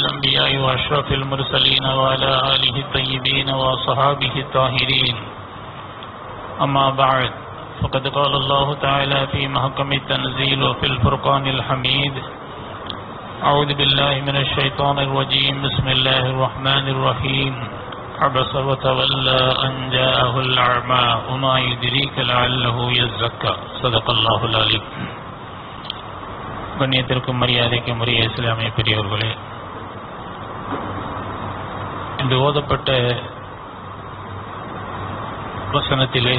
الأنبياء وأشرف المرسلين وعلى آله الطيبين وصحابه الطاهرين أما بعد فقد قال الله تعالى في محكم التنزيل وفي الفرقان الحميد أعوذ بالله من الشيطان الرجيم بسم الله الرحمن الرحيم عبس وتولى أن جاءه الأعمى وما يدريك لعله يزكى صدق الله العليم கண்ணியத்திற்கும் மரியாதைக்கும் உரிய இஸ்லாமிய பெரியவர்களே இன்று ஓதப்பட்ட வசனத்திலே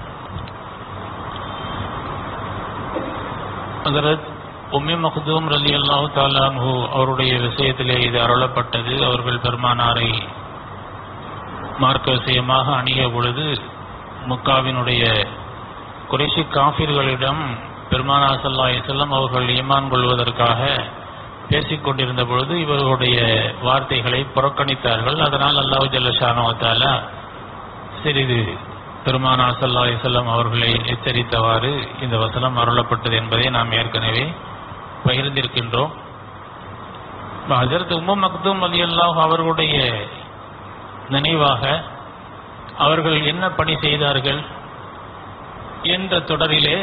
ஹசரத் உம்மி மஹ்தூம் ரலி அல்லாஹு தாலான்ஹு அவருடைய விஷயத்திலே இது அருளப்பட்டது அவர்கள் பெருமானாரை மார்க்க விஷயமாக அணிய பொழுது முக்காவினுடைய குறைசி காஃபிர்களிடம் பெருமானா சல்லா செல்லம் அவர்கள் ஈமான் கொள்வதற்காக பேசிக் கொண்டிருந்த பொழுது இவர்களுடைய வார்த்தைகளை புறக்கணித்தார்கள் அதனால் அல்லாஹு ஜல்லஷானோத்தாலா சிறிது பெருமானா சல்லா செல்லம் அவர்களை எச்சரித்தவாறு இந்த வசனம் அருளப்பட்டது என்பதை நாம் ஏற்கனவே பகிர்ந்திருக்கின்றோம் ஹஜரத் உம்மு மக்தூம் அலி அல்லாஹ் அவர்களுடைய நினைவாக அவர்கள் என்ன பணி செய்தார்கள் என்ற தொடரிலே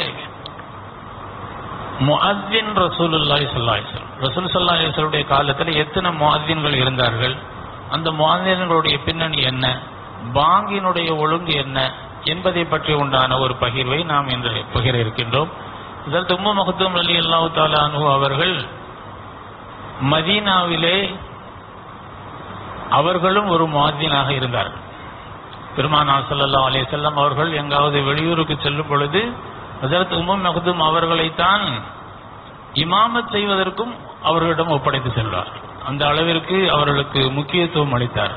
முஅத்தின் ரசூலுல்லாஹி ஸல்லல்லாஹு அலைஹி வஸல்லம் ரசூல் ஸல்லல்லாஹு அலைஹி வஸல்லுடைய காலத்தில் எத்தனை முஅத்தின்கள் இருந்தார்கள் அந்த முஅத்தின்களுடைய பின்னணி என்ன பாங்கினுடைய ஒழுங்கு என்ன என்பதை பற்றி உண்டான ஒரு பகிர்வை நாம் இன்று பகிர இருக்கின்றோம் இதற்கு உம்மு மஹத்தூம் அலி அல்லாஹு தாலானு அவர்கள் மதீனாவிலே அவர்களும் ஒரு முஅத்தினாக இருந்தார்கள் பெருமானா ஸல்லல்லாஹு அலைஹி வஸல்லம் அவர்கள் எங்காவது வெளியூருக்கு செல்லும் பொழுது ஹஜரத் உம்மம் மகதும் அவர்களைத்தான் இமாமத் செய்வதற்கும் அவர்களிடம் ஒப்படைத்து செல்வார் அந்த அளவிற்கு அவர்களுக்கு முக்கியத்துவம் அளித்தார்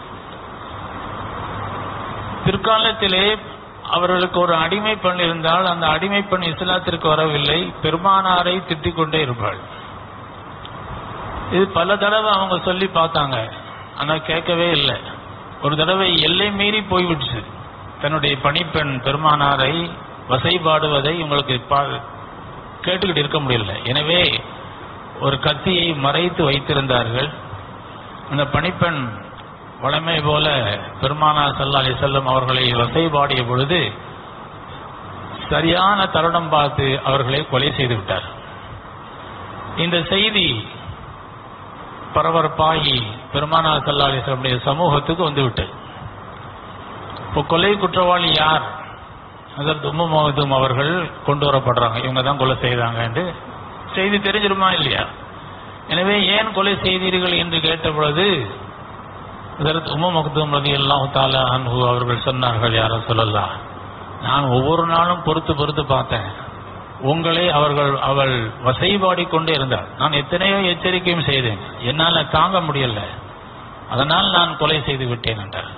பிற்காலத்திலே அவர்களுக்கு ஒரு அடிமை பெண் இருந்தால் அந்த அடிமை பெண் இஸ்லாத்திற்கு வரவில்லை பெருமானாரை திட்டிக் கொண்டே இருப்பாள் இது பல தடவை அவங்க சொல்லி பார்த்தாங்க ஆனா கேட்கவே இல்லை ஒரு தடவை எல்லை மீறி போய்விடுச்சு தன்னுடைய பணிப்பெண் பெருமானாரை வசைபாடுவதை உங்களுக்கு கேட்டுக்கிட்டு இருக்க முடியல எனவே ஒரு கத்தியை மறைத்து வைத்திருந்தார்கள் அந்த பணிப்பெண் வளமை போல பெருமானா சல்லா அலி செல்லம் அவர்களை வசைபாடிய பொழுது சரியான தருணம் பார்த்து அவர்களை கொலை செய்து விட்டார் இந்த செய்தி பரபரப்பாகி பெருமானா சல்லா அலி செல்லமுடைய சமூகத்துக்கு வந்துவிட்டது இப்போ கொலை குற்றவாளி யார் அதற்கு உம்மு முகதும் அவர்கள் கொண்டு வரப்படுறாங்க இவங்க தான் கொலை செய்தாங்க என்று செய்தி தெரிஞ்சிருமா இல்லையா எனவே ஏன் கொலை செய்தீர்கள் என்று கேட்ட பொழுது இதற்கு உம்மு மக்தூம் ரதி அல்லாஹு தாலா அன்பு அவர்கள் சொன்னார்கள் யார சொல்லலாம் நான் ஒவ்வொரு நாளும் பொறுத்து பொறுத்து பார்த்தேன் உங்களை அவர்கள் அவள் வசைபாடி கொண்டே இருந்தார் நான் எத்தனையோ எச்சரிக்கையும் செய்தேன் என்னால் தாங்க முடியல அதனால் நான் கொலை செய்து விட்டேன் என்றார்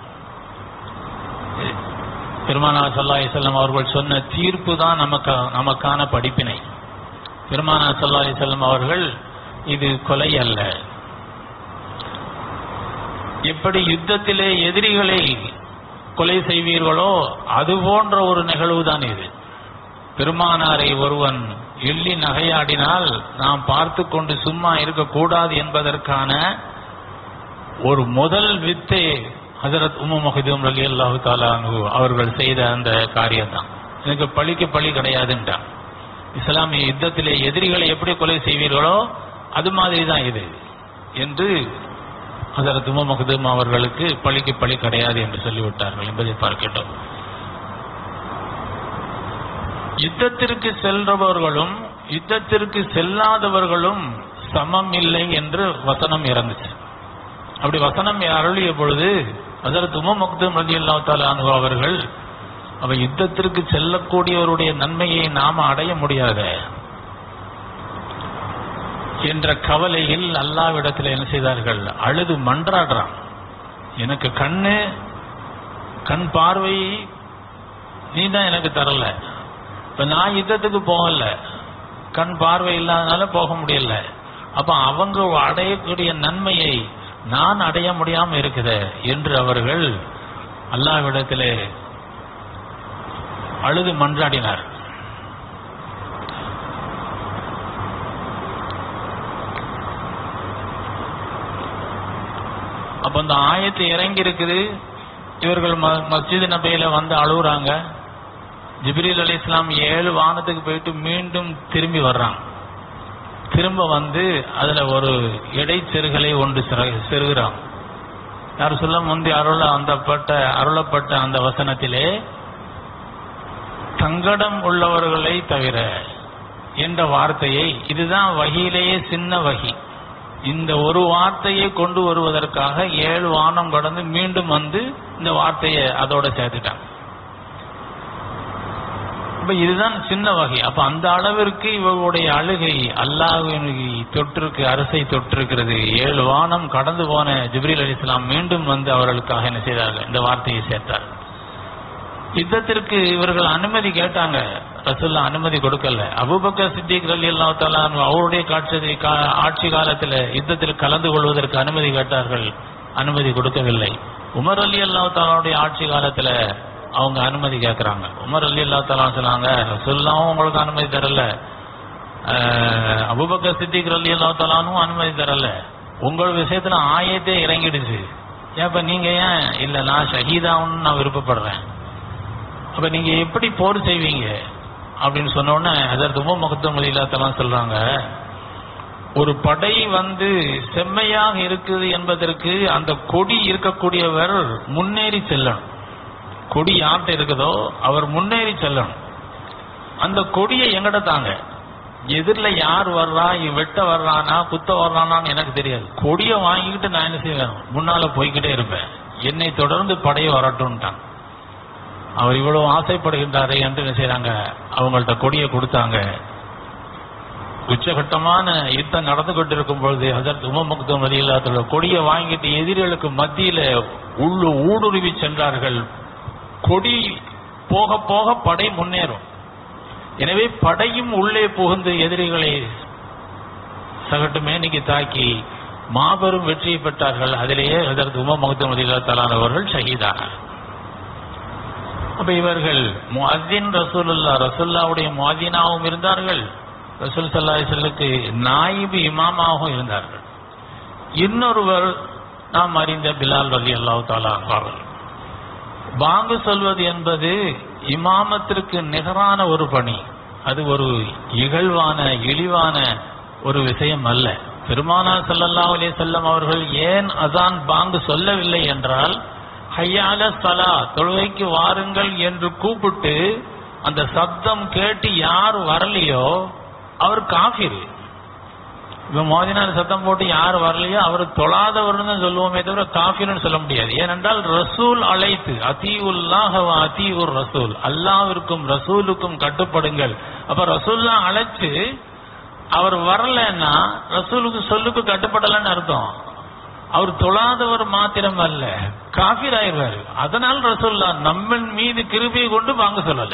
பெருமானா சல்லா செல்லம் அவர்கள் சொன்ன தீர்ப்பு தான் நமக்கு நமக்கான படிப்பினை பெருமானா சல்லா செல்லம் அவர்கள் இது கொலை அல்ல எப்படி யுத்தத்திலே எதிரிகளை கொலை செய்வீர்களோ அது போன்ற ஒரு நிகழ்வு தான் இது பெருமானாரை ஒருவன் எள்ளி நகையாடினால் நாம் பார்த்து கொண்டு சும்மா இருக்கக்கூடாது என்பதற்கான ஒரு முதல் வித்தே ஹசரத் உம்மு மஹதூம் அலி அல்லாஹு தாலானு அவர்கள் செய்த அந்த காரியம் தான் எனக்கு பழிக்கு பழி கிடையாதுன்றான் இஸ்லாமிய யுத்தத்திலே எதிரிகளை எப்படி கொலை செய்வீர்களோ அது மாதிரி தான் இது என்று ஹசரத் உம்மு மஹதூம் அவர்களுக்கு பழிக்கு பழி கிடையாது என்று சொல்லிவிட்டார்கள் என்பதை பார்க்கட்டும் யுத்தத்திற்கு செல்றவர்களும் யுத்தத்திற்கு செல்லாதவர்களும் சமம் இல்லை என்று வசனம் இறந்துச்சு அப்படி வசனம் அருளிய பொழுது அதற்கு உம மக்தூம் ரதி அல்லா தாலு அவர்கள் அவ யுத்தத்திற்கு செல்லக்கூடியவருடைய நன்மையை நாம அடைய முடியாத என்ற கவலையில் அல்லாவிடத்தில் என்ன செய்தார்கள் அழுது மன்றாடுறான் எனக்கு கண்ணு கண் பார்வை நீ தான் எனக்கு தரல இப்ப நான் யுத்தத்துக்கு போகல கண் பார்வை இல்லாதனால போக முடியல அப்ப அவங்க அடையக்கூடிய நன்மையை நான் அடைய முடியாம இருக்குது என்று அவர்கள் அல்லாவிடத்திலே அழுது மன்றாடினார் அப்ப அந்த ஆயத்து இறங்கி இருக்குது இவர்கள் ம- மஸ்ஜித் நபையில வந்து அழுகுறாங்க ஜிப்ரீல் அலி இஸ்லாம் ஏழு வானத்துக்கு போயிட்டு மீண்டும் திரும்பி வர்றாங்க திரும்ப வந்து அதுல ஒரு இடைச்செருகலை ஒன்று சிற- செருகுறாங்க யார் சொல்ல முந்தி அருள அந்தப்பட்ட அருளப்பட்ட அந்த வசனத்திலே சங்கடம் உள்ளவர்களை தவிர என்ற வார்த்தையை இதுதான் வகியிலேயே சின்ன வகி இந்த ஒரு வார்த்தையை கொண்டு வருவதற்காக ஏழு வானம் கடந்து மீண்டும் வந்து இந்த வார்த்தையை அதோட சேர்த்துட்டாங்க அப்ப இதுதான் சின்ன வகை அப்ப அந்த அளவிற்கு இவர்களுடைய அழுகை அல்லாஹ்வின் தொற்றுக்கு அரசை தொற்றிருக்கிறது ஏழு வானம் கடந்து போன ஜிப்ரீல் அலிஸ்லாம் மீண்டும் வந்து அவர்களுக்காக என்ன செய்தார்கள் இந்த வார்த்தையை சேர்த்தார் யுத்தத்திற்கு இவர்கள் அனுமதி கேட்டாங்க ரசூல்லா அனுமதி கொடுக்கல அபூபக்கர் சித்திக் ரலி அல்லா அவருடைய காட்சி கா- ஆட்சி காலத்தில் யுத்தத்தில் கலந்து கொள்வதற்கு அனுமதி கேட்டார்கள் அனுமதி கொடுக்கவில்லை உமர் அலி அல்லா தாலாவுடைய ஆட்சி காலத்துல அவங்க அனுமதி கேட்கறாங்க உமர் அலி அல்லா தாலா சொன்னாங்க ரசூல்லாவும் உங்களுக்கு அனுமதி தரல அஹ், அபூபக்கர் சித்திக் ரலி அல்லா தாலானும் அனுமதி தரல உங்கள் விஷயத்துல ஆயத்தே இறங்கிடுச்சு ஏப்ப நீங்க ஏன் இல்ல நான் ஷஹீதாவுன்னு நான் விருப்பப்படுறேன் அப்ப நீங்க எப்படி போர் செய்வீங்க அப்படின்னு சொன்ன உடனே அதற்கு உம மகத்துவம் இல்லாதெல்லாம் சொல்றாங்க ஒரு படை வந்து செம்மையாக இருக்குது என்பதற்கு அந்த கொடி இருக்கக்கூடியவர் முன்னேறி செல்லணும் கொடி யார்கிட்ட இருக்குதோ அவர் முன்னேறி செல்லணும் அந்த கொடியை எங்கிட்ட தாங்க எதிரில் யார் வர்றா இவன் வெட்ட வர்றானா குத்த வர்றானான்னு எனக்கு தெரியாது கொடியை வாங்கிக்கிட்டு நான் என்ன செய்வேன் முன்னால போய்கிட்டே இருப்பேன் என்னை தொடர்ந்து படையை வரட்டும்ட்டான் அவர் இவ்வளவு ஆசைப்படுகின்றாரே என்று என்ன செய்றாங்க அவங்கள்ட்ட கொடியை கொடுத்தாங்க உச்சகட்டமான யுத்தம் நடந்து கொண்டிருக்கும் பொழுது அதற்கு உமமுக்தம் வழியில்லாத கொடியை வாங்கிட்டு எதிரிகளுக்கு மத்தியில உள்ளு ஊடுருவி சென்றார்கள் கொடி போக போக படை முன்னேறும் எனவே படையும் உள்ளே புகுந்து எதிரிகளை சகட்டு மேனிக்கு தாக்கி மாபெரும் வெற்றியை பெற்றார்கள் அதிலேயே அதற்கு உமமுக்தம் வழியில்லாத அவர்கள் ஷஹீதானார் அப்ப இவர்கள் முஅத்தின் ரசூலுல்லா ரசூல்லாவுடைய முஅத்தினாவும் இருந்தார்கள் ரசூல் சல்லாஹ் செல்லுக்கு நாயிபு இமாமாகவும் இருந்தார்கள் இன்னொருவர் நாம் அறிந்த பிலால் ரலி அல்லாஹ் தாலா அவர்கள் பாங்கு சொல்வது என்பது இமாமத்திற்கு நிகரான ஒரு பணி அது ஒரு இகழ்வான இழிவான ஒரு விஷயம் அல்ல பெருமானார் ஸல்லல்லாஹு அலைஹி வஸல்லம் அவர்கள் ஏன் அதான் பாங்கு சொல்லவில்லை என்றால் ஹையால சலா தொழுகைக்கு வாருங்கள் என்று கூப்பிட்டு அந்த சப்தம் கேட்டு யார் வரலையோ அவர் காஃபிர் இப்ப மோதினார் சத்தம் போட்டு யார் வரலையோ அவர் தொழாதவர்னு தான் சொல்லுவோமே தவிர காஃபிர்னு சொல்ல முடியாது ஏனென்றால் ரசூல் அழைத்து அத்தீவுல்லாஹ் வ அத்தீவுர் ரசூல் அல்லாவிற்கும் ரசூலுக்கும் கட்டுப்படுங்கள் அப்ப ரசூல்லா அழைச்சு அவர் வரலன்னா ரசூலுக்கு சொல்லுக்கு கட்டுப்படலன்னு அர்த்தம் அவர் தொழாதவர் மாத்திரம் அல்ல காஃபிர் ஆயிடுவாரு அதனால் ரசூல்லா நம்மன் மீது கிருபையை கொண்டு வாங்க சொல்லல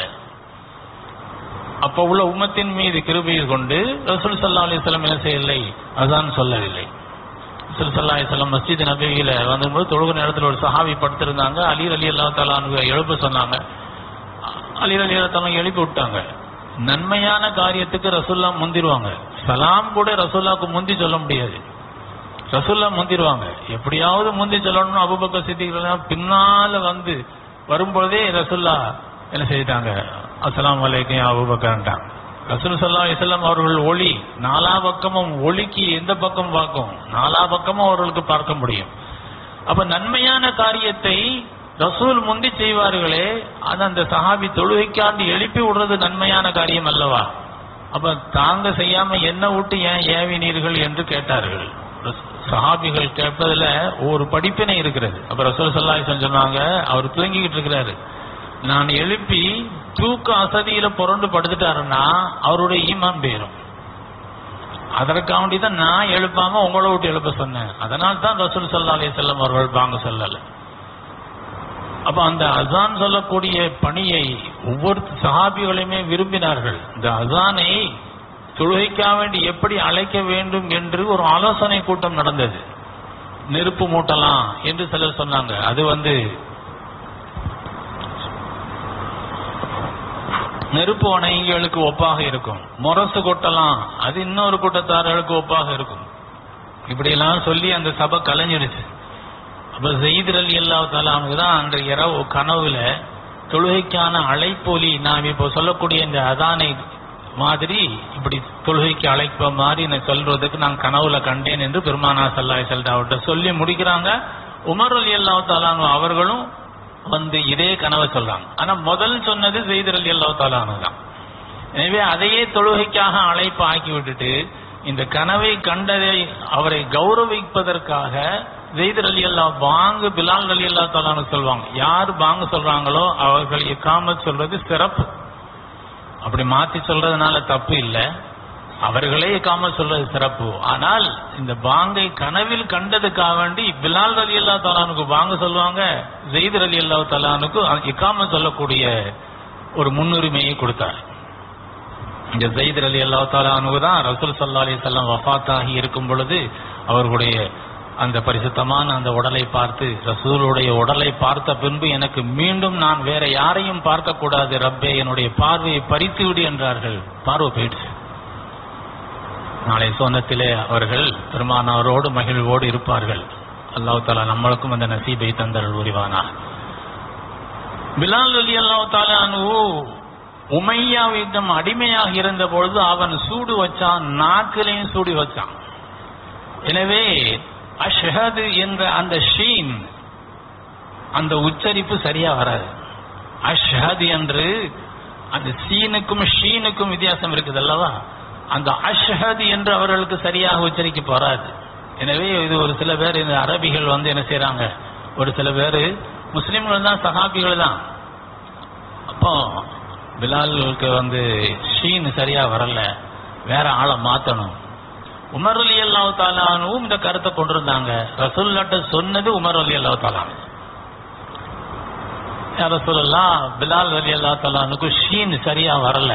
அப்ப உள்ள உம்மத்தின் மீது கிருபையை கொண்டு ரசூல் சல்லா அலிஸ்லாம் என்ன செய்யவில்லை அதான் சொல்லவில்லை ரசூல் சல்லா அலிஸ்லாம் மஸ்ஜித் நபியில வந்தபோது தொழுக நேரத்தில் ஒரு சஹாபி படுத்திருந்தாங்க அலீர் அலி அல்லா தாலானு எழுப்ப சொன்னாங்க அலீர் அலி அல்லா தாலா எழுப்பி விட்டாங்க நன்மையான காரியத்துக்கு ரசூல்லா முந்திருவாங்க சலாம் கூட ரசூல்லாக்கு முந்தி சொல்ல முடியாது ரசூல்லா முந்திருவாங்க எப்படியாவது முந்தி சொல்லணும்னு அபுபக்கர் சித்திகள் பின்னால வந்து வரும்பொழுதே ரசூல்லா என்ன செய்தாங்க அஸ்ஸலாமு அலைக்கும் யா அபூபக்கர்ன்ட்டாங்க ரசூல் சல்லா அலிஸ்லாம் அவர்கள் ஒளி நாலா பக்கமும் ஒளிக்கு எந்த பக்கம் பார்க்கும் நாலா பக்கமும் அவர்களுக்கு பார்க்க முடியும் அப்ப நன்மையான காரியத்தை ரசூல் முந்தி செய்வார்களே அது அந்த சஹாபி தொழுகைக்காண்டி எழுப்பி விடுறது நன்மையான காரியம் அல்லவா அப்ப தாங்க செய்யாம என்ன விட்டு ஏன் ஏவினீர்கள் என்று கேட்டார்கள் சஹாபிகள் கேட்பதுல ஒரு படிப்பினை இருக்கிறது அப்ப ரசூல் சல்லாஹ் சொன்னாங்க அவர் தூங்கிக்கிட்டு இருக்கிறாரு நான் எழுப்பி தூக்க அசதியில புரண்டு படுத்துட்டாருன்னா அவருடைய ஈமான் போயிரும் அதற்காண்டி தான் நான் எழுப்பாம உங்களை விட்டு எழுப்ப சொன்னேன் அதனால் தான் ரசூல் சல்லா அலி செல்லம் அவர்கள் வாங்க சொல்லல அப்ப அந்த அசான் சொல்லக்கூடிய பணியை ஒவ்வொரு சஹாபிகளையுமே விரும்பினார்கள் இந்த அசானை தொழுகைக்காக வேண்டி எப்படி அழைக்க வேண்டும் என்று ஒரு ஆலோசனை கூட்டம் நடந்தது நெருப்பு மூட்டலாம் என்று சிலர் சொன்னாங்க அது வந்து நெருப்பு வணங்கிகளுக்கு ஒப்பாக இருக்கும் முரசு கொட்டலாம் அது இன்னொரு கூட்டத்தார்களுக்கு ஒப்பாக இருக்கும் இப்படியெல்லாம் சொல்லி அந்த சபை கலைஞ்சிடுச்சு அப்ப ஜெயித் அலி அல்லா தாலானுக்கு தான் அன்று இரவு கனவுல தொழுகைக்கான அழைப்பொலி நாம் இப்போ சொல்லக்கூடிய இந்த அதானை மாதிரி இப்படி தொழுகைக்கு அழைப்ப மாதிரி நான் சொல்றதுக்கு நான் கனவுல கண்டேன் என்று பெருமானா சல்லாய் செல்டா அவர்கிட்ட சொல்லி முடிக்கிறாங்க உமர் அலி அல்லா தாலானு அவர்களும் வந்து இதே கனவை சொல்றாங்க ஆனா முதல் சொன்னது ஜெயித் அலி அல்லா தாலானு தான் எனவே அதையே தொழுகைக்காக அழைப்பு ஆக்கி விட்டுட்டு இந்த கனவை கண்டதை அவரை கௌரவிப்பதற்காக ஜெயிதர் அலி அல்லா பாங்கு பிலால் அலி அல்லா தாலான்னு சொல்லுவாங்க யார் பாங்கு சொல்றாங்களோ அவர்கள் இக்காமத் சொல்றது சிறப்பு அப்படி மாத்தி சொல்றதுனால தப்பு இல்லை அவர்களே இக்காமத் சொல்றது சிறப்பு ஆனால் இந்த பாங்கை கனவில் கண்டதுக்காக வேண்டி பிலால் அலி அல்லா தாலானுக்கு பாங்கு சொல்லுவாங்க ஜெயிதர் அலி அல்லா தாலானுக்கு இக்காமத் சொல்லக்கூடிய ஒரு முன்னுரிமையை கொடுத்தார் இந்த ஜெயித் அலி அல்லா தாலானு தான் ரசூல் சல்லா அலி சொல்லம் வஃபாத்தாகி இருக்கும் பொழுது அவர்களுடைய அந்த பரிசுத்தமான அந்த உடலை பார்த்து ரசூலுடைய உடலை பார்த்த பின்பு எனக்கு மீண்டும் நான் வேற யாரையும் பார்க்க கூடாது ரப்பே என்னுடைய பார்வையை பறித்து விடு என்றார்கள் பார்வை போயிடுச்சு நாளை சோனத்திலே அவர்கள் பெருமானவரோடு மகிழ்வோடு இருப்பார்கள் அல்லாஹ் தாலா நம்மளுக்கும் அந்த நசீபை தந்தர்கள் உரிவானா பிலால் அலி அல்லாஹ் தாலானு உமையாவிடம் அடிமையாக இருந்த பொழுது அவன் சூடு வச்சான் நாக்கிலையும் சூடு வச்சான் எனவே அஷ்ஹது என்ற அந்த ஷீன் அந்த உச்சரிப்பு சரியா வராது அஷ்ஹது என்று அந்த சீனுக்கும் ஷீனுக்கும் வித்தியாசம் இருக்குது அல்லவா அந்த அஷ்ஹது என்று அவர்களுக்கு சரியாக உச்சரிக்க போறாது எனவே இது ஒரு சில பேர் இந்த அரபிகள் வந்து என்ன செய்றாங்க ஒரு சில பேர் முஸ்லிம்கள் தான் சஹாபிகள் தான் அப்போ பிலாலுக்கு வந்து ஷீன் சரியா வரல வேற ஆளை மாத்தணும் உமர் அலி அல்லாஹ் தாலானும் இந்த கருத்தை கொண்டிருந்தாங்க ரசூல்லாட்ட சொன்னது உமர் அலி அல்லாஹ் தாலான் ரசூலல்லாம் பிலால் அலி அல்லா தாலானுக்கு ஷீன் சரியா வரல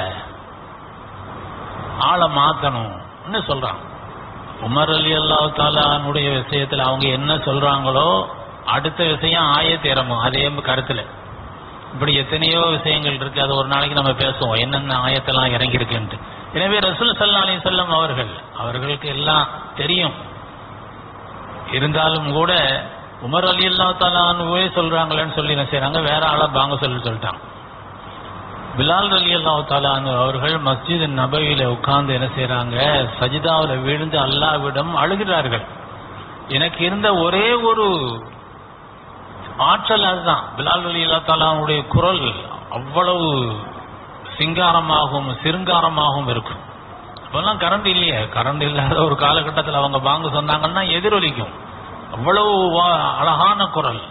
ஆளை மாத்தணும்னு சொல்றான் உமர் அலி அல்லாஹ் தாலானுடைய விஷயத்துல அவங்க என்ன சொல்றாங்களோ அடுத்த விஷயம் ஆயத்தேரமும் அதே கருத்துல இப்படி எத்தனையோ விஷயங்கள் இருக்கு அது ஒரு நாளைக்கு நம்ம பேசுவோம் என்னென்ன ஆயத்தெல்லாம் இறங்கி இருக்குன்ட்டு எனவே ரசூல் சல்லா அலி செல்லம் அவர்கள் அவர்களுக்கு எல்லாம் தெரியும் இருந்தாலும் கூட உமர் அலி அல்லா தாலானுவே சொல்றாங்களேன்னு சொல்லி என்ன செய்றாங்க வேற ஆளா பாங்க சொல்லி சொல்லிட்டாங்க பிலால் அலி அல்லா தாலானு அவர்கள் மஸ்ஜித் நபவியில உட்கார்ந்து என்ன செய்றாங்க சஜிதாவுல விழுந்து அல்லாவிடம் அழுகிறார்கள் எனக்கு இருந்த ஒரே ஒரு ஆற்றல் அதுதான் பிலால் அலி அல்லா தாலாவுடைய குரல் அவ்வளவு சிங்காரமாகவும் சிருங்காரமாகவும் இருக்கும் அப்பெல்லாம் கரண்ட் இல்லையே கரண்ட் இல்லாத ஒரு காலகட்டத்தில் அவங்க பாங்கு சொன்னாங்கன்னா எதிரொலிக்கும் அவ்வளவு வா- அழகான குரல்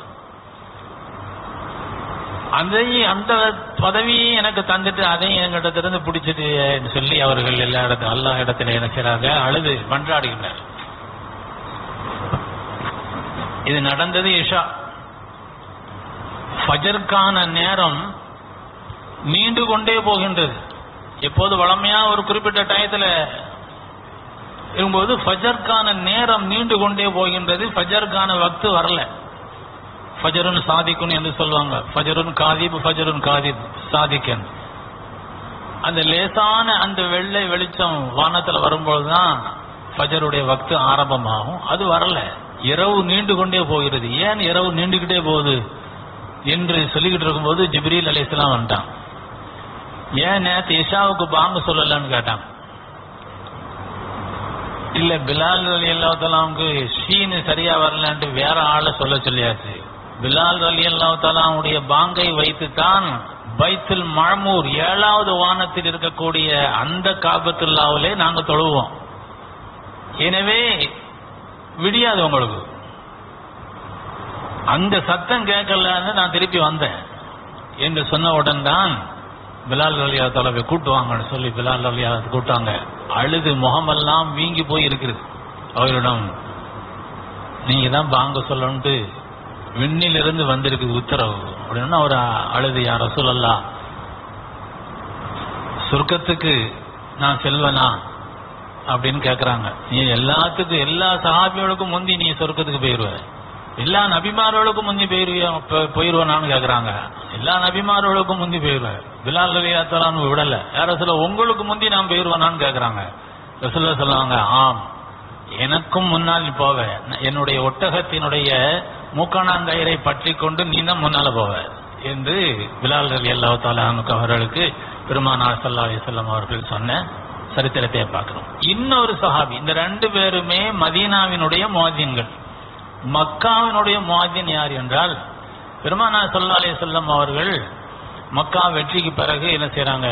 அதை அந்த பதவியை எனக்கு தந்துட்டு அதையும் என்கிட்ட இருந்து பிடிச்சிட்டு சொல்லி அவர்கள் எல்லா இடத்துல எல்லா இடத்துல என்ன செய்றாங்க அழுது மன்றாடுகின்றனர் இது நடந்தது இஷா ஃபஜர்க்கான நேரம் நீண்டு கொண்டே போகின்றது எப்போது வளமையா ஒரு குறிப்பிட்ட டயத்துல இருக்கும்போது ஃபஜர்க்கான நேரம் நீண்டு கொண்டே போகின்றது ஃபஜர்க்கான வக்து வரல ஃபஜருன் சாதிக்குன் என்று சொல்லுவாங்க ஃபஜருன் காதிப் ஃபஜருன் காதிப் சாதிக்கன் அந்த லேசான அந்த வெள்ளை வெளிச்சம் வானத்துல வரும்பொழுதுதான் ஃபஜருடைய வக்து ஆரம்பமாகும் அது வரல இரவு நீண்டு கொண்டே போகிறது ஏன் இரவு நீண்டுகிட்டே போகுது என்று சொல்லிக்கிட்டு இருக்கும்போது ஜிப்ரீல் அலைஹிஸ்ஸலாம் வந்துட்டான் ஏன் நேத்து இஷாவுக்கு பாங்க சொல்லலன்னு கேட்டான் இல்ல பிலால் அலி அல்லாஹாலாவுக்கு ஷீனு சரியா வரலன்ட்டு வேற ஆளை சொல்ல சொல்லியாச்சு பிலால் அலி அல்லாஹாலாவுடைய பாங்கை வைத்துத்தான் பைத்துல் மழமூர் ஏழாவது வானத்தில் இருக்கக்கூடிய அந்த காபத்துல்லாவிலே நாங்க தொழுவோம் எனவே விடியாது உங்களுக்கு அந்த சத்தம் கேட்கலன்னு நான் திருப்பி வந்தேன் என்று சொன்ன உடன் தான் பிலால் அலியா தலைவை கூட்டுவாங்கன்னு சொல்லி பிலால் அலியா கூட்டாங்க அழுது முகமெல்லாம் வீங்கி போய் இருக்குது அவரிடம் நீங்க தான் பாங்க சொல்லணும்ட்டு விண்ணிலிருந்து வந்திருக்கு உத்தரவு அப்படின்னு அவர் அழுது யார் ரசூலல்லா சொர்க்கத்துக்கு நான் செல்வனா அப்படின்னு கேக்குறாங்க நீ எல்லாத்துக்கும் எல்லா சஹாபிகளுக்கும் முந்தி நீ சொர்க்கத்துக்கு போயிருவ எல்லா நபிமார்களுக்கும் முந்தி போயிருவியா போ- போயிருவனான்னு கேக்குறாங்க எல்லா நபிமார்களுக்கும் முந்தி போயிருவேன் பிலால் அலியாத்தலான்னு விடல யார சொல்ல உங்களுக்கு முந்தி நான் போயிருவேனான்னு கேக்குறாங்க ரசூல்லா சொல்லுவாங்க ஆம் எனக்கும் முன்னால் நீ போவ என்னுடைய ஒட்டகத்தினுடைய மூக்கானாங்கயிறை பற்றி கொண்டு நீ தான் முன்னால போவ என்று பிலால் அலி அல்லா தாலானுக்கு அவர்களுக்கு பெருமானார் சல்லா அலிசல்லாம் அவர்கள் சொன்ன சரித்திரத்தை பார்க்கிறோம் இன்னொரு சஹாபி இந்த ரெண்டு பேருமே மதீனாவினுடைய முவாதின்கள் மக்காவினுடைய முவாதின் யார் என்றால் பெருமானார் சல்லா அலிசல்லம் அவர்கள் மக்கா வெற்றிக்கு பிறகு என்ன செய்றாங்க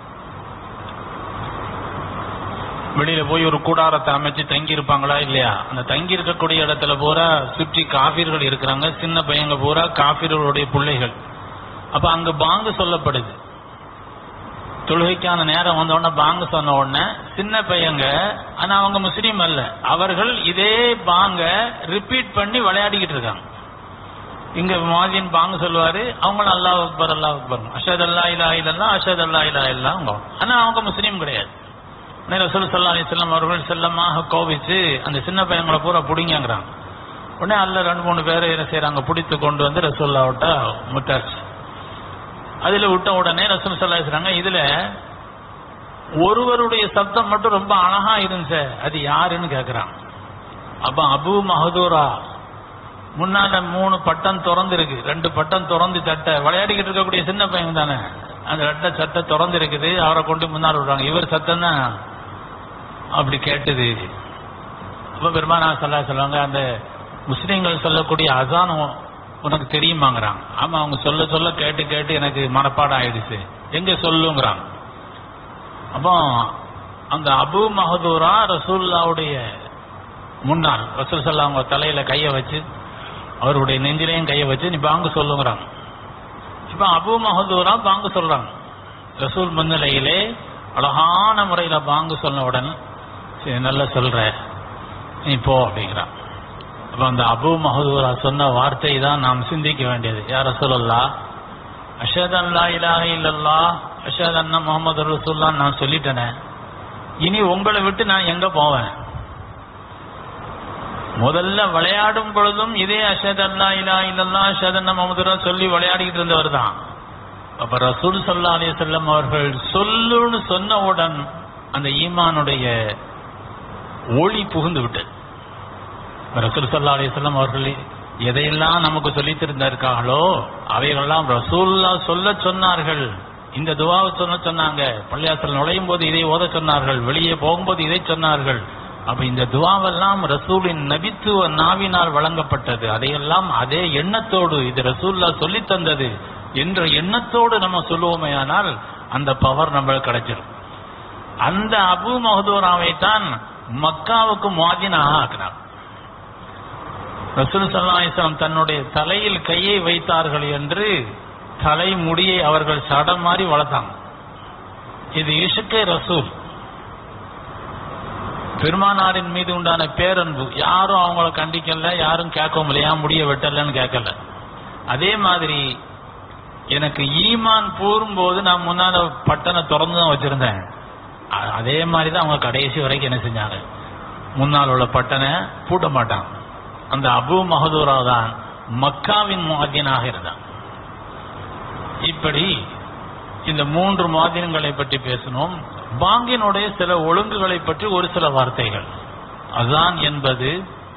வெளியில போய் ஒரு கூடாரத்தை அமைச்சு தங்கி இருப்பாங்களா இல்லையா அந்த தங்கி இருக்கக்கூடிய இடத்துல பூரா சுற்றி காபீர்கள் இருக்கிறாங்க சின்ன பையங்க பூரா காபீர்களுடைய பிள்ளைகள் அப்ப அங்க பாங்கு சொல்லப்படுது தொழுகைக்கான நேரம் வந்த உடனே பாங்கு சொன்ன உடனே சின்ன பையங்க ஆனா அவங்க முஸ்லீம் அல்ல அவர்கள் இதே பாங்க ரிப்பீட் பண்ணி விளையாடிக்கிட்டு இருக்காங்க இங்க மாதின் பாங்க சொல்லுவாரு அவங்களும் அல்லாஹ் அக்பர் அல்லாஹ் அக்பர் அஷத் அல்லா இலா இல்லல்லா அஷத் அல்லா இலா இல்லா ஆனா அவங்க முஸ்லீம் கிடையாது உடனே ரசூல் சல்லா அலிஸ்லாம் அவர்கள் செல்லமாக கோபிச்சு அந்த சின்ன பையங்களை பூரா பிடிங்கிறாங்க உடனே அல்ல ரெண்டு மூணு பேர் என்ன செய்யறாங்க பிடித்து கொண்டு வந்து ரசூல்லாவிட்ட முட்டாச்சு அதுல விட்ட உடனே ரசூல் சல்லா செய்றாங்க இதுல ஒருவருடைய சப்தம் மட்டும் ரொம்ப அழகா இருந்துச்சு அது யாருன்னு கேக்குறான் அப்ப அபு மஹதூரா முன்னால மூணு பட்டம் திறந்து இருக்கு ரெண்டு பட்டம் திறந்து சட்டை விளையாடிக்கிட்டு இருக்கக்கூடிய சின்ன பையன் தானே அந்த ரெட்ட சட்டை திறந்து இருக்குது அவரை கொண்டு முன்னால் விடுறாங்க இவர் சத்தம் தான் அப்படி கேட்டது அப்ப பெருமானா சொல்லா சொல்லுவாங்க அந்த முஸ்லீம்கள் சொல்லக்கூடிய அசானம் உனக்கு தெரியுமாங்கிறாங்க ஆமா அவங்க சொல்ல சொல்ல கேட்டு கேட்டு எனக்கு மனப்பாடம் ஆயிடுச்சு எங்க சொல்லுங்கிறாங்க அப்போ அந்த அபு மஹதூரா ரசூல்லாவுடைய முன்னாள் ரசூல் சல்லா அவங்க தலையில கைய வச்சு அவருடைய நெஞ்சிலையும் கைய வச்சு நீ பாங்கு சொல்லுங்கிறாங்க இப்ப அபு மஹதூரா பாங்கு சொல்றாங்க ரசூல் முன்னிலையிலே அழகான முறையில பாங்கு சொன்ன உடன் சரி நல்லா சொல்ற நீ போ அப்படிங்கிறான் அப்ப அந்த அபு மஹதூரா சொன்ன வார்த்தை தான் நாம் சிந்திக்க வேண்டியது யார சொல்லலா அஷத் அல்லா இலாஹ இல்லல்லா அஷத் அண்ணா முகமது ரசூல்லான்னு நான் சொல்லிட்டேனே இனி உங்களை விட்டு நான் எங்க போவேன் முதல்ல விளையாடும் பொழுதும் இதே அஷத் அல்லா இலா இல்லல்லா அஷத் அண்ணா முகமது சொல்லி விளையாடிக்கிட்டு இருந்தவர் தான் அப்ப ரசூல் சல்லா அலி செல்லம் அவர்கள் சொல்லுன்னு சொன்னவுடன் அந்த ஈமானுடைய ஒளி புகுந்து விட்டது ரசூல் சல்லா அலி செல்லம் அவர்கள் எதையெல்லாம் நமக்கு சொல்லித் தந்திருக்காங்களோ அவைகளெல்லாம் ரசூல்லா சொல்ல சொன்னார்கள் இந்த துவாவை சொன்ன சொன்னாங்க பள்ளியாசல் நுழையும் போது இதை ஓத சொன்னார்கள் வெளியே போகும்போது இதை சொன்னார்கள் அப்ப இந்த துவாவெல்லாம் ரசூலின் நபித்துவ நாவினால் வழங்கப்பட்டது அதையெல்லாம் அதே எண்ணத்தோடு இது ரசூல்லா சொல்லித் தந்தது என்ற எண்ணத்தோடு நம்ம சொல்லுவோமேயானால் அந்த பவர் நம்மளுக்கு கிடைச்சிடும் அந்த அபு மஹதூராவை தான் மக்காவுக்கு முவாதினாக ஆக்கினார் ரசூல் சல்லாஹம் தன்னுடைய தலையில் கையை வைத்தார்கள் என்று தலைமுடியை அவர்கள் சடம் மாதிரி வளர்த்தாங்க இது இஷுக்கே ரசூல் பெருமானாரின் மீது உண்டான பேரன்பு யாரும் அவங்கள கண்டிக்கல யாரும் கேட்கவும் இல்லை ஏன் முடிய வெட்டலன்னு கேட்கல அதே மாதிரி எனக்கு ஈமான் போது நான் முன்னால பட்டனை திறந்து தான் வச்சிருந்தேன் அ- அதே மாதிரி தான் அவங்க கடைசி வரைக்கும் என்ன செஞ்சாங்க முன்னால் உள்ள பட்டனை பூட்ட மாட்டாங்க அந்த அபு மஹதூரா தான் மக்காவின் முஹத்தினாக இருந்தான் இப்படி இந்த மூன்று மாதினங்களை பற்றி பேசினோம் பாங்கினுடைய சில ஒழுங்குகளை பற்றி ஒரு சில வார்த்தைகள் அதான் என்பது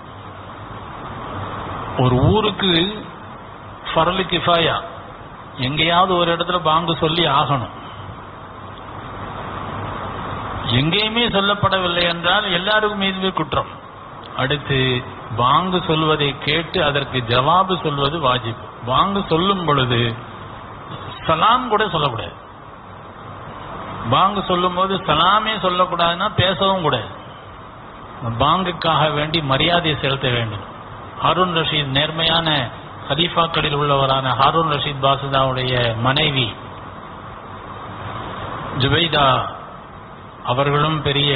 ஒரு ஊருக்கு ஃபர்லு கிஃபாயா எங்கேயாவது ஒரு இடத்துல பாங்கு சொல்லி ஆகணும் எங்கேயுமே சொல்லப்படவில்லை என்றால் எல்லாருக்கும் மீதுமே குற்றம் அடுத்து பாங்கு சொல்வதை கேட்டு அதற்கு ஜவாபு சொல்வது வாஜிப் பாங்கு சொல்லும் பொழுது சலாம் கூட சொல்லக்கூடாது பாங்கு சொல்லும் போது சலாமே சொல்லக்கூடாதுன்னா பேசவும் கூடாது பாங்குக்காக வேண்டி மரியாதை செலுத்த வேண்டும் ஹாரூன் ரஷீத் நேர்மையான ஹலீஃபாக்களில் உள்ளவரான ஹாரூன் ரஷீத் பாசுதாவுடைய மனைவி ஜுபைதா அவர்களும் பெரிய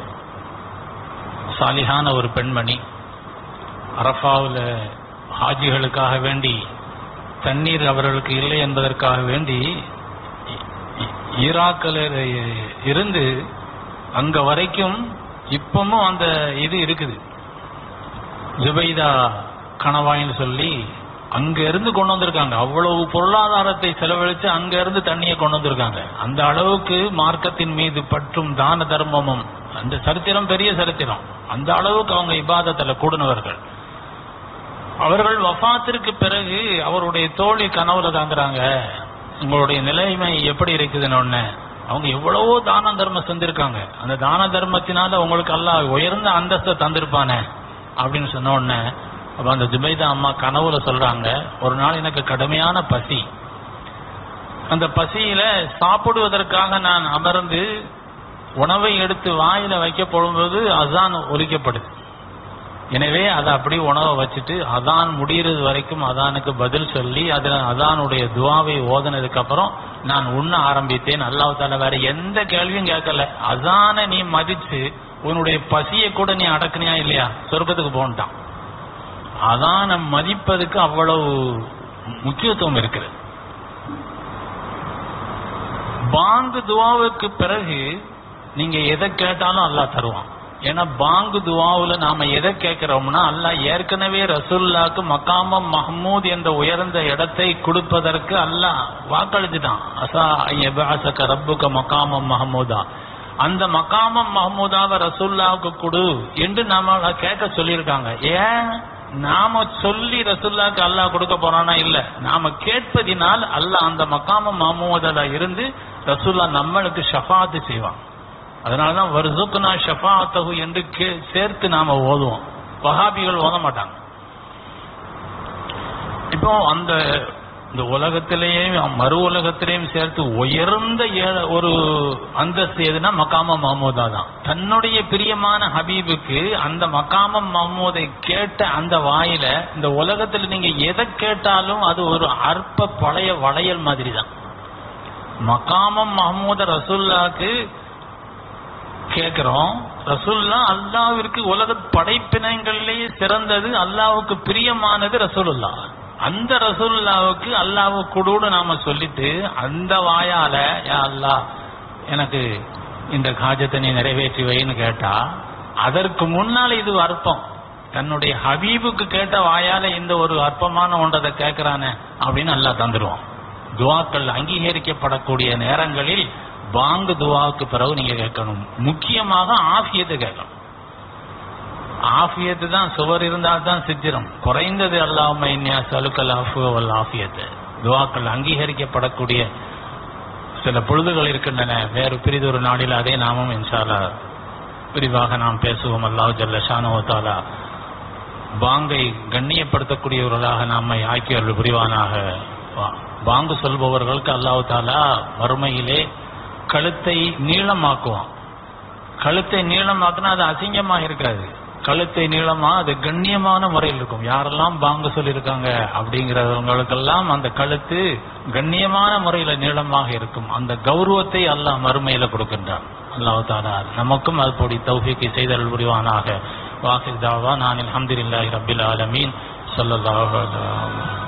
சாலிகான ஒரு பெண்மணி அரஃபாவில் ஹாஜிகளுக்காக வேண்டி தண்ணீர் அவர்களுக்கு இல்லை என்பதற்காக வேண்டி ஈ- ஈ- ஈராக்கில் இருந்து அங்க வரைக்கும் இப்பவும் அந்த இது இருக்குது ஜுபைதா கணவாயின்னு சொல்லி அங்க இருந்து கொண்டு வந்திருக்காங்க அவ்வளவு பொருளாதாரத்தை செலவழிச்சு அங்க இருந்து தண்ணியை கொண்டு வந்திருக்காங்க அந்த அளவுக்கு மார்க்கத்தின் மீது பற்றும் தான தர்மமும் அந்த சரித்திரம் பெரிய சரித்திரம் அந்த அளவுக்கு அவங்க இபாதத்துல கூடினவர்கள் அவர்கள் வஃபாத்திற்கு பிறகு அவருடைய தோழி கனவுல தாங்குறாங்க உங்களுடைய நிலைமை எப்படி இருக்குதுன்னு ஒண்ணு அவங்க எவ்வளவோ தான தர்மம் செஞ்சிருக்காங்க அந்த தான தர்மத்தினால உங்களுக்கு அல்லாஹ் உயர்ந்த அந்தஸ்தை தந்திருப்பானே அப்படின்னு சொன்ன உடனே அப்ப அந்த ஜுபைதா அம்மா கனவுல சொல்றாங்க ஒரு நாள் எனக்கு கடுமையான பசி அந்த பசியில சாப்பிடுவதற்காக நான் அமர்ந்து உணவை எடுத்து வாயில வைக்க போடும்போது அசான் ஒலிக்கப்படுது எனவே அதை அப்படி உணவை வச்சுட்டு அதான் முடியறது வரைக்கும் அதானுக்கு பதில் சொல்லி அதுல அதானுடைய துவாவை ஓதுனதுக்கு அப்புறம் நான் உண்ண ஆரம்பித்தேன் அல்லாஹ் தால வேற எந்த கேள்வியும் கேட்கல அதான நீ மதிச்சு உன்னுடைய பசியை கூட நீ அடக்குனியா இல்லையா சொர்க்கத்துக்கு போன்ட்டான் அதான மதிப்பதுக்கு அவ்வளவு முக்கியத்துவம் இருக்குது பாங்கு துவாவுக்கு பிறகு நீங்க எதை கேட்டாலும் அல்லாஹ் தருவான் ஏன்னா பாங்கு துவாவுல நாம எதை கேட்கிறோம்னா அல்லாஹ் ஏற்கனவே ரசூல்லாக்கு மக்காமம் மஹமூத் என்ற உயர்ந்த இடத்தை கொடுப்பதற்கு அல்லாஹ் வாக்களிச்சுட்டான் அசா எபாசக ரப்புக்க மக்காமம் மஹமூதா அந்த மக்காமம் மஹமூதாவை ரசூல்லாவுக்கு கொடு என்று நாம கேட்க சொல்லியிருக்காங்க ஏன் நாம சொல்லி ரசூல்லாக்கு அல்லாஹ் கொடுக்க போறானா இல்ல நாம கேட்பதினால் அல்லாஹ் அந்த மக்காம மஹமூதில் இருந்து ரசூல்லா நம்மளுக்கு ஷஃபாத்து செய்வான் அதனாலதான் வருசுக்குனா ஷஃபாத்தகு என்று கே- சேர்த்து நாம ஓதுவோம் வஹாபிகள் ஓத மாட்டாங்க இப்போ அந்த இந்த உலகத்திலேயும் மறு உலகத்திலேயும் சேர்த்து உயர்ந்த ஏ- ஒரு அந்தஸ்து எதுனா மக்காம மஹமூதா தான் தன்னுடைய பிரியமான ஹபீபுக்கு அந்த மக்காம மஹமூதை கேட்ட அந்த வாயில இந்த உலகத்துல நீங்க எதை கேட்டாலும் அது ஒரு அற்ப பழைய வளையல் மாதிரி தான் மக்காமம் மஹமூத ரசூல்லாக்கு கேட்கிறோம் ரசூல்லா அல்லாவிற்கு உலக படைப்பினங்களிலேயே சிறந்தது அல்லாவுக்கு பிரியமானது ரசூலுல்லா அந்த ரசூலுல்லாவுக்கு அல்லாஹ் குடுன்னு நாம சொல்லிட்டு அந்த வாயால யா அல்லாஹ் எனக்கு இந்த காஜத்தை நீ நிறைவேற்றி வைன்னு கேட்டா அதற்கு முன்னால் இது அற்பம் தன்னுடைய ஹபீபுக்கு கேட்ட வாயால இந்த ஒரு அற்பமான ஒன்றதை கேட்கிறானே அப்படின்னு அல்லாஹ் தந்துருவான் துவாக்கள் அங்கீகரிக்கப்படக்கூடிய நேரங்களில் பாங்கு துவாவுக்கு பிறகு நீங்க கேட்கணும் முக்கியமாக ஆஃபியத்தை கேட்கணும் ஆஃபியத்து தான் சுவர் இருந்தால் தான் சித்திரம் குறைந்தது அல்லாம இன்னியா சலுக்கல் ஆஃபுவல் ஆஃபியத்து துவாக்கள் அங்கீகரிக்கப்படக்கூடிய சில பொழுதுகள் இருக்கின்றன வேறு பிரிதொரு நாளில் அதே நாமும் இன்ஷால்லா விரிவாக நாம் பேசுவோம் அல்லாஹ் ஜல்ல ஷானுவத்தாலா பாங்கை கண்ணியப்படுத்தக்கூடியவர்களாக நம்மை ஆக்கியவர்கள் புரிவானாக பா- பாங்கு சொல்பவர்களுக்கு அல்லாஹ் தாலா மறுமையிலே கழுத்தை நீளமாக்குவான் கழுத்தை நீளமாக்குனா அது அசிங்கமா இருக்காது கழுத்தை நீளமா அது கண்ணியமான முறையில் இருக்கும் யாரெல்லாம் பாங்கு சொல்லியிருக்காங்க அப்படிங்கிறவங்களுக்கெல்லாம் அந்த கழுத்து கண்ணியமான முறையில நீளமாக இருக்கும் அந்த கௌரவத்தை அல்லாஹ் மறுமையில கொடுக்கின்றான் அல்லாஹ் தாலா நமக்கும் அதுபடி தௌஃபீக்கை செய்தல் புரிவானாக வாசிதாவா நான் அல்ஹம்துலில்லாஹி ரப்பில் ஆலமீன் ஸல்லல்லாஹு அலைஹி வஸல்லம்